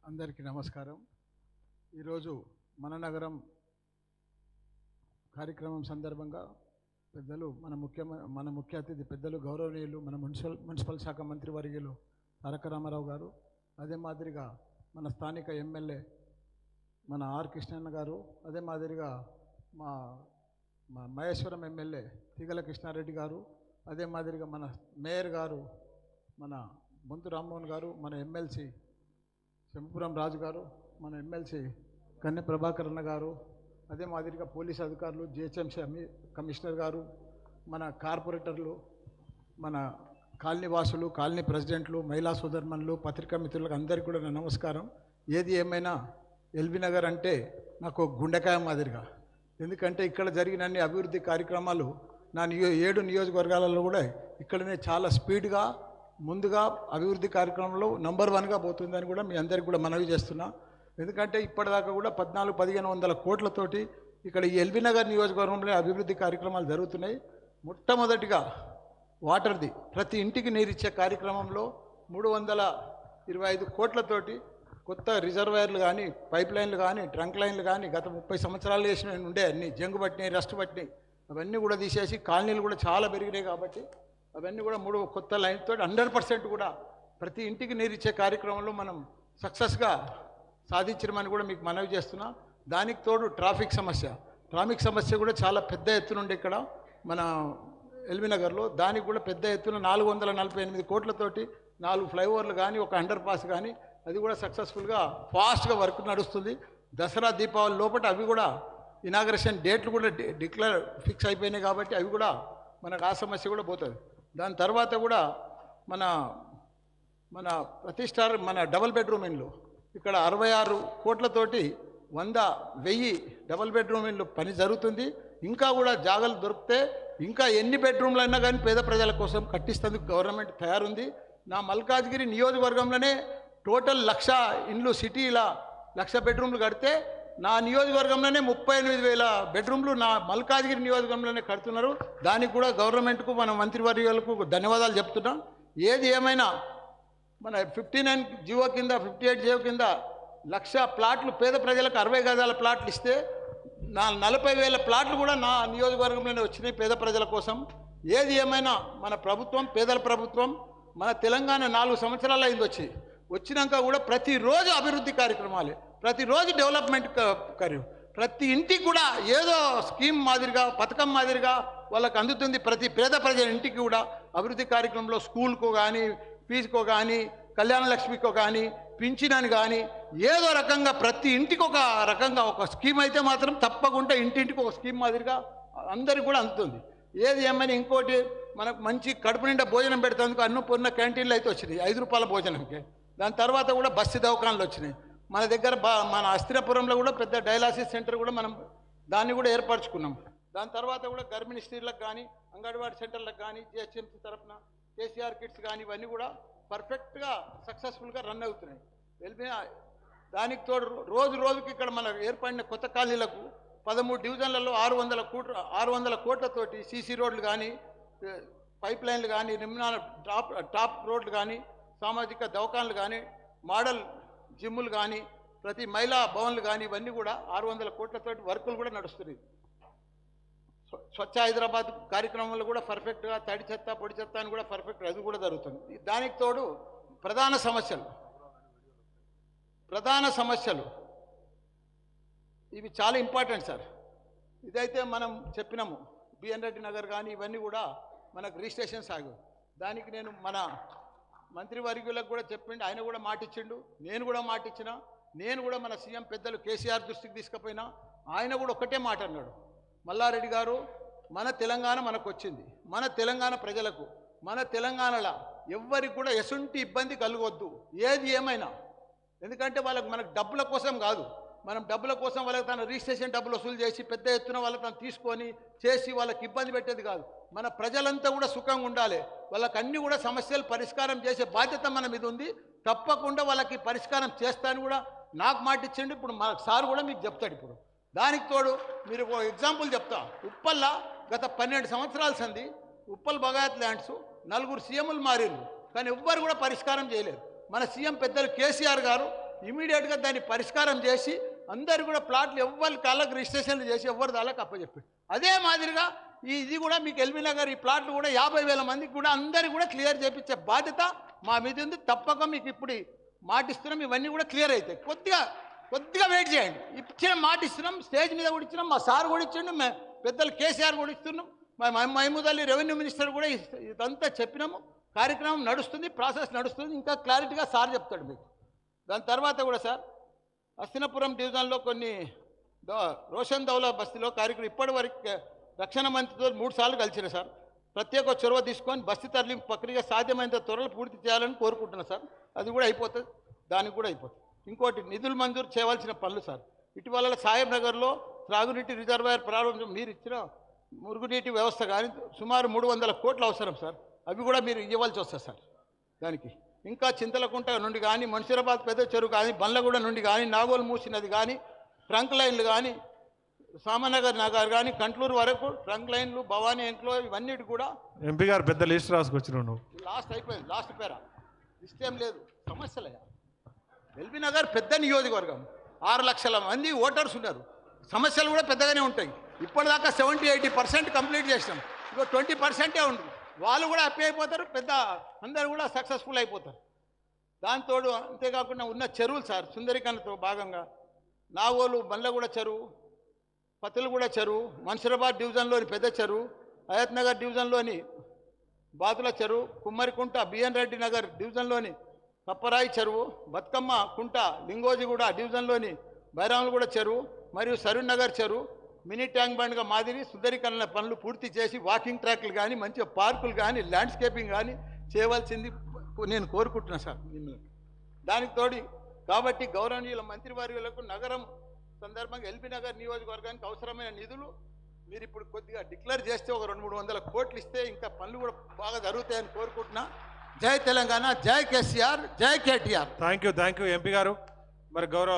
అందరికీ నమస్కారం ఈరోజు మన నగరం కార్యక్రమం సందర్భంగా పెద్దలు మన ముఖ్య మన ముఖ్య అతిథి పెద్దలు గౌరవనీయులు మన మున్సిపల్ మున్సిపల్ శాఖ మంత్రి వర్యులు తారక రామారావు గారు అదే మాదిరిగా మన స్థానిక ఎమ్మెల్యే మన ఆర్ కృష్ణన్న గారు అదే మాదిరిగా మా మా మహేశ్వరం ఎమ్మెల్యే తీగల కృష్ణారెడ్డి గారు అదే మాదిరిగా మన మేయర్ గారు మన బొంతు రామ్మోహన్ గారు మన ఎమ్మెల్సీ శంపురం రాజు గారు మన ఎమ్మెల్సీ కన్నె ప్రభాకర్ అన్న గారు అదే మాదిరిగా పోలీస్ అధికారులు జిహెచ్ఎంసీ అమి కమిషనర్ గారు మన కార్పొరేటర్లు మన కాలనీ వాసులు కాలనీ ప్రెసిడెంట్లు మహిళా సోదరుమణులు పత్రికా మిత్రులకు అందరికీ కూడా నా నమస్కారం ఏది ఏమైనా ఎల్బీ నగర్ అంటే నాకు ఒక గుండెకాయ మాదిరిగా ఎందుకంటే ఇక్కడ జరిగిన అన్ని అభివృద్ధి కార్యక్రమాలు నా నియో ఏడు నియోజకవర్గాలలో కూడా ఇక్కడనే చాలా స్పీడ్గా ముందుగా అభివృద్ధి కార్యక్రమంలో నంబర్ వన్గా పోతుందని కూడా మీ అందరికీ కూడా మనవి చేస్తున్నా ఎందుకంటే ఇప్పటిదాకా కూడా పద్నాలుగు పదిహేను వందల కోట్లతోటి ఇక్కడ ఈ ఎల్బీ నగర్ నియోజకవర్గంలో అభివృద్ధి కార్యక్రమాలు జరుగుతున్నాయి మొట్టమొదటిగా వాటర్ది ప్రతి ఇంటికి నీరిచ్చే కార్యక్రమంలో మూడు వందల ఇరవై ఐదు కోట్లతోటి కొత్త రిజర్వాయర్లు కానీ పైప్ లైన్లు కానీ ట్రంక్ లైన్లు కానీ గత ముప్పై సంవత్సరాలు వేసిన ఉండే అన్ని జంగు పట్టినాయి రస్ట్ పట్టినాయి అవన్నీ కూడా తీసేసి కాలనీలు కూడా చాలా పెరిగినాయి కాబట్టి అవన్నీ కూడా మూడు కొత్త లైన్ తోటి హండ్రెడ్ పర్సెంట్ కూడా ప్రతి ఇంటికి నీరిచ్చే కార్యక్రమంలో మనం సక్సెస్గా సాధించమని కూడా మీకు మనవి చేస్తున్నా దానికి తోడు ట్రాఫిక్ సమస్య ట్రాఫిక్ సమస్య కూడా చాలా పెద్ద ఎత్తున ఉండే ఇక్కడ మన ఎల్బీ నగర్లో దానికి కూడా పెద్ద ఎత్తున నాలుగు వందల నలభై ఎనిమిది కోట్లతోటి నాలుగు ఫ్లైఓవర్లు కానీ ఒక అండర్ పాస్ కానీ అది కూడా సక్సెస్ఫుల్గా ఫాస్ట్గా వర్క్ నడుస్తుంది దసరా దీపావళి లోపల అవి కూడా ఇనాగరేషన్ డేట్లు కూడా డి- డిక్లేర్ ఫిక్స్ అయిపోయినాయి కాబట్టి అవి కూడా మనకు ఆ సమస్య కూడా పోతుంది దాని తర్వాత కూడా మన మన ప్రతిష్ట మన డబల్ బెడ్రూమ్ ఇండ్లు ఇక్కడ అరవై ఆరు కోట్లతోటి వంద వెయ్యి డబల్ బెడ్రూమ్ ఇండ్లు పని జరుగుతుంది ఇంకా కూడా జాగాలు దొరికితే ఇంకా ఎన్ని బెడ్రూమ్లు అయినా కానీ పేద ప్రజల కోసం కట్టిస్తేందుకు గవర్నమెంట్ తయారుంది నా మల్కాజ్గిరి నియోజకవర్గంలోనే టోటల్ లక్ష ఇండ్లు సిటీలా లక్ష బెడ్రూమ్లు కడితే నా నియోజకవర్గంలోనే ముప్పై ఎనిమిది వేల బెడ్రూమ్లు నా మల్కాజ్గిరి నియోజకవర్గంలోనే కడుతున్నారు దానికి కూడా గవర్నమెంట్కు మన మంత్రివర్యులకు ధన్యవాదాలు చెప్తున్నాం ఏది ఏమైనా మన ఫిఫ్టీ నైన్ జియో కింద ఫిఫ్టీ ఎయిట్ జియో కింద లక్ష ప్లాట్లు పేద ప్రజలకు అరవై గజాల ప్లాట్లు ఇస్తే నా నలభై వేల ప్లాట్లు కూడా నా నియోజకవర్గంలోనే వచ్చినాయి పేద ప్రజల కోసం ఏది ఏమైనా మన ప్రభుత్వం పేదల ప్రభుత్వం మన తెలంగాణ నాలుగు సంవత్సరాలు అయింది వచ్చి వచ్చినాక కూడా ప్రతిరోజు అభివృద్ధి కార్యక్రమాలే ప్రతిరోజు డెవలప్మెంట్ క- కార్యం ప్రతి ఇంటికి కూడా ఏదో స్కీమ్ మాదిరిగా పథకం మాదిరిగా వాళ్ళకి అందుతుంది ప్రతి పేద ప్రజల ఇంటికి కూడా అభివృద్ధి కార్యక్రమంలో స్కూల్కో కానీ ఫీజుకో కానీ కళ్యాణ లక్ష్మికో కానీ పింఛనని కానీ ఏదో రకంగా ప్రతి ఇంటికి ఒక రకంగా ఒక స్కీమ్ అయితే మాత్రం తప్పకుండా ఇంటింటికి ఒక స్కీమ్ మాదిరిగా అందరికి కూడా అందుతుంది ఏది ఏమైనా ఇంకోటి మనకు మంచి కడుపు నిండా భోజనం పెడతానికి అన్నపూర్ణ క్యాంటీన్లు అయితే వచ్చినాయి ఐదు రూపాయల భోజనంకి దాని తర్వాత కూడా బస్సు దవాఖానలు వచ్చినాయి మన దగ్గర బా మన అస్థిరపురంలో కూడా పెద్ద డయాలసిస్ సెంటర్ కూడా మనం దాన్ని కూడా ఏర్పరచుకున్నాం దాని తర్వాత కూడా గర్భిణీ స్త్రీలకు కానీ అంగన్వాడీ సెంటర్లకు కానీ జిహెచ్ఎంసీ తరఫున కేసీఆర్ కిట్స్ కానీ ఇవన్నీ కూడా పర్ఫెక్ట్గా సక్సెస్ఫుల్గా రన్ అవుతున్నాయి వెళ్ళిన దానికి తోడు రోజు రోజుకి ఇక్కడ మన ఏర్పడిన కొత్త కాలనీలకు పదమూడు డివిజన్లలో ఆరు వందల కోట్ల ఆరు వందల కోట్లతోటి సీసీ రోడ్లు కానీ ఏ, పైప్ లైన్లు కానీ నిమ్నాల టాప్ టాప్ రోడ్లు కానీ సామాజిక దవాఖాన్లు కానీ మోడల్ జిమ్ములు కానీ ప్రతి మహిళా భవన్లు కానీ ఇవన్నీ కూడా ఆరు వందల కోట్లతోటి వర్కులు కూడా నడుస్తున్నాయి స్వ- స్వచ్ఛ హైదరాబాద్ కార్యక్రమంలో కూడా పర్ఫెక్ట్గా తడి చెత్త పొడి చెత్త అని కూడా పర్ఫెక్ట్ అది కూడా జరుగుతుంది దానికి తోడు ప్రధాన సమస్యలు ప్రధాన సమస్యలు ఇవి చాలా ఇంపార్టెంట్ సార్ ఇదైతే మనం చెప్పినాము బిఎన్ రెడ్డి నగర్ కానీ ఇవన్నీ కూడా మనకు రిజిస్ట్రేషన్ సాగు దానికి నేను మన మంత్రివర్గులకు కూడా చెప్పిండు ఆయన కూడా మాట ఇచ్చిండు నేను కూడా మాట ఇచ్చిన నేను కూడా మన సీఎం పెద్దలు కేసీఆర్ దృష్టికి తీసుకుపోయినా ఆయన కూడా ఒకటే మాట అన్నాడు మల్లారెడ్డి గారు మన తెలంగాణ మనకు వచ్చింది మన తెలంగాణ ప్రజలకు మన తెలంగాణలో ఎవ్వరికి కూడా ఎసుంటి ఇబ్బంది కలగొద్దు ఏది ఏమైనా ఎందుకంటే వాళ్ళకి మనకు డబ్బుల కోసం కాదు మనం డబ్బుల కోసం వాళ్ళకి తన రిజిస్ట్రేషన్ డబ్బులు వసూలు చేసి పెద్ద ఎత్తున వాళ్ళకి తను తీసుకొని చేసి వాళ్ళకి ఇబ్బంది పెట్టేది కాదు మన ప్రజలంతా కూడా సుఖంగా ఉండాలి వాళ్ళకి అన్ని కూడా సమస్యలు పరిష్కారం చేసే బాధ్యత మన మీద ఉంది తప్పకుండా వాళ్ళకి పరిష్కారం చేస్తాను కూడా నాకు మాట ఇచ్చిండు ఇప్పుడు మా సార్ కూడా మీకు చెప్తాడు ఇప్పుడు దానికి తోడు మీరు ఒక ఎగ్జాంపుల్ చెప్తా ఉప్పల్లా గత పన్నెండు సంవత్సరాల సంది ఉప్పల్ బగాయత్ ల్యాండ్స్ నలుగురు సీఎంలు మారిండ్రు కానీ ఎవ్వరు కూడా పరిష్కారం చేయలేదు మన సీఎం పెద్దలు కేసీఆర్ గారు ఇమీడియట్గా దాన్ని పరిష్కారం చేసి అందరు కూడా ప్లాట్లు ఎవ్వరి కాళ్ళకు రిజిస్ట్రేషన్లు చేసి ఎవరి దాళ్ళకి అప్పచెప్పి అదే మాదిరిగా ఈ ఇది కూడా మీకు ఎల్బీ నగర్ ఈ ప్లాట్లు కూడా యాభై వేల మందికి కూడా అందరికి కూడా క్లియర్ చేపించే బాధ్యత మా మీద ఉంది తప్పక మీకు ఇప్పుడు ఈ మాట ఇస్తున్నాం ఇవన్నీ కూడా క్లియర్ అవుతాయి కొద్దిగా కొద్దిగా వెయిట్ చేయండి ఇచ్చిన మాట ఇస్తున్నాం స్టేజ్ మీద కూడా ఇచ్చినాం మా సార్ కూడా ఇచ్చిండు మే పెద్దలు కేసీఆర్ కూడా ఇస్తున్నాం మా మహ- మహమూద్ అలీ రెవెన్యూ మినిస్టర్ కూడా ఇస్- ఇదంతా చెప్పినాము కార్యక్రమం నడుస్తుంది ప్రాసెస్ నడుస్తుంది ఇంకా క్లారిటీగా సార్ చెప్తాడు మీకు దాని తర్వాత కూడా సార్ హస్తినపురం డివిజన్లో కొన్ని దో- రోషన్ దౌలా బస్తీలో కార్యక్రమం ఇప్పటి వరకు రక్షణ మంత్రితో మూడు సార్లు కలిసిన సార్ ప్రత్యేక చొరవ తీసుకొని బస్తీ తరలింపు ప్రక్రియ సాధ్యమైనంత త్వరలో పూర్తి చేయాలని కోరుకుంటున్నాను సార్ అది కూడా అయిపోతుంది దానికి కూడా అయిపోతుంది ఇంకోటి నిధులు మంజూరు చేయవలసిన పనులు సార్ ఇటీవల సాయం నగర్లో త్రాగునీటి రిజర్వాయర్ ప్రారంభం మీరు ఇచ్చిన మురుగునీటి వ్యవస్థ కానీ సుమారు మూడు వందల కోట్లు అవసరం సార్ అవి కూడా మీరు ఇవ్వాల్సి వస్తుంది సార్ దానికి ఇంకా చింతలకుంట నుండి కానీ మన్సూరాబాద్ పెద్ద చెరువు కానీ బండ్లగూడ నుండి కానీ నాగోలు మూసినది కానీ ట్రంక్ లైన్లు కానీ సామనగర్ నగర్ కానీ కంట్లూరు వరకు ట్రంక్ లైన్లు భవానీ ఇంట్లో ఇవన్నిటి కూడా ఎంపీ గారు పెద్ద లిస్ట్ రాసుకొచ్చినావు నువ్వు లాస్ట్ అయిపోయింది లాస్ట్ పేరా ఇష్టం లేదు సమస్యలే ఎల్బీ నగర్ పెద్ద నియోజకవర్గం ఆరు లక్షల మంది ఓటర్స్ ఉన్నారు సమస్యలు కూడా పెద్దగానే ఉంటాయి ఇప్పటిదాకా సెవెంటీ ఎయిటీ పర్సెంట్ కంప్లీట్ చేసినాం ఇంకో ట్వంటీ పర్సెంటే ఉంది వాళ్ళు కూడా హ్యాపీ అయిపోతారు పెద్ద అందరు కూడా సక్సెస్ఫుల్ అయిపోతారు దాంతోడు అంతేకాకుండా ఉన్న చెరువులు సార్ సుందరీకరణతో భాగంగా నాగోలు బండ్లగూడ చెరువు పత్తులగూడ చెరువు మన్సూరాబాద్ డివిజన్లోని పెద్ద చెరువు హయత్ నగర్ డివిజన్లోని బాతుల చెరువు కుమ్మరికుంట బిఎన్ రెడ్డి నగర్ డివిజన్లోని కప్పరాయి చెరువు బతుకమ్మ కుంట లింగోజిగూడ డివిజన్లోని బైరాములగూడ చెరువు మరియు సరూర్ నగర్ చెరువు మినీ ట్యాంక్ బండ్గా మాదిరి సుందరీకరణ పనులు పూర్తి చేసి వాకింగ్ ట్రాక్లు కానీ మంచిగా పార్కులు కానీ ల్యాండ్స్కేపింగ్ కానీ చేయవలసింది నేను కోరుకుంటున్నాను సార్ మిమ్మల్ని దానికి తోడి కాబట్టి గౌరవనీయుల మంత్రివర్యులకు నగరం సందర్భంగా ఎల్బీ నగర్ నియోజకవర్గానికి అవసరమైన నిధులు మీరు ఇప్పుడు కొద్దిగా డిక్లేర్ చేస్తే ఒక రెండు మూడు వందల కోట్లు ఇస్తే ఇంకా పనులు కూడా బాగా జరుగుతాయని కోరుకుంటున్నా జై తెలంగాణ జై కేసీఆర్ జై KTR thank you thank you MP గారు మరి గౌరవ